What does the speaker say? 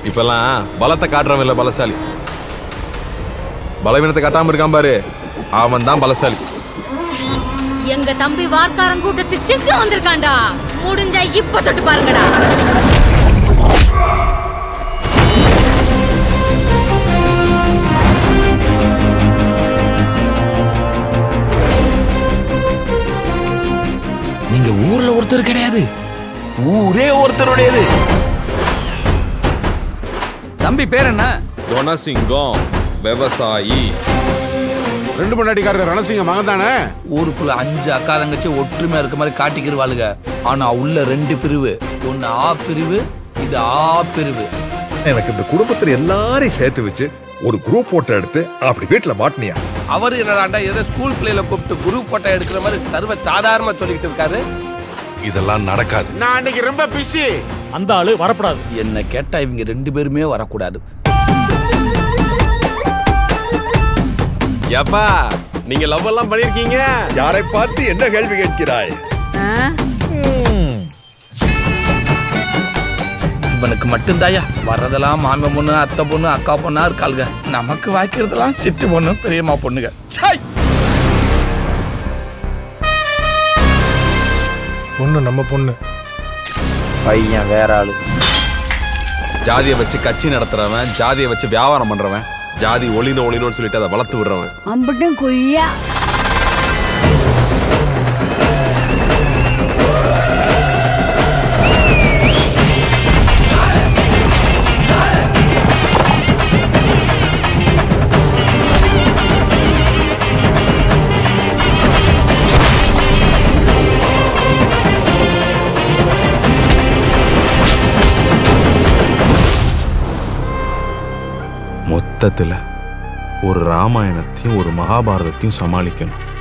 இப்பெல்லாம் பலத்தை காட்டுறவன் இல்ல பலசாலி பலவீனத்தை காட்டாம இருக்கான் பாரு அவன் தான் பலசாலி எங்க தம்பி வார்க்காரன் கூட்டத்து சிக்க வந்திருக்கான்டா முடிஞ்சா இப்ப தொட்டு பாருங்கடா நீங்க ஊர்ல ஒருத்தர் கிடையாது ஊரே ஒருத்தருடையது தம்பி பேர் என்ன குணசிங்கம் விவசாயி ரெண்டு பொண்டாட்டிக்காரர் ரணசிங்க மகன் தானே ஊருக்குள்ள அஞ்சு அக்கா தங்கச்சி ஒற்றுமையா இருக்க மாதிரி காட்டிக்கிருவாளுங்க ஆனா உள்ள ரெண்டு பிரிவு ஒன்னு ஆ பிரிவு இது ஆ பிரிவு எனக்கு இந்த குடும்பத்துல எல்லாரையும் சேர்த்து வச்சு ஒரு குரூப் போட்டோ எடுத்து அப்படி வீட்டுல மாட்டினியா அவர் என்னடாண்டா ஏதோ ஸ்கூல் பிள்ளைல கூப்பிட்டு குரூப் போட்டோ எடுக்கிற மாதிரி சர்வ சாதாரணமா சொல்லிக்கிட்டு இருக்காரு இதெல்லாம் நடக்காது நான் அன்னைக்கு ரொம்ப பிஸி அந்த ஆளு வரப்படாது என்ன கேட்டா இவங்க ரெண்டு பேருமே வரக்கூடாது ஏப்பா நீங்க லவ் எல்லாம் பண்ணிருக்கீங்க யாரை பார்த்து என்ன கேள்வி கேட்கிறாய் இவனுக்கு மட்டும்தாயா வர்றதெல்லாம் மாமன் பொண்ணு அத்தை பொண்ணு அக்கா பொண்ணா இருக்காளுங்க நமக்கு வாய்க்கிறதெல்லாம் சிட்டு பொண்ணு பெரியம்மா பொண்ணுங்க சாய் பொண்ணு நம்ம பொண்ணு பையன் வேற ஆளு ஜாதியை வச்சு கட்சி நடத்துறவன் ஜாதியை வச்சு வியாபாரம் பண்றவன் ஜாதி ஒளினு ஒளினோன்னு சொல்லிட்டு அதை வளர்த்து விடுறவன் அம்பட்டும் கொய்யா மொத்தத்துல ஒரு ராமாயணத்தையும் ஒரு மகாபாரதத்தையும் சமாளிக்கணும்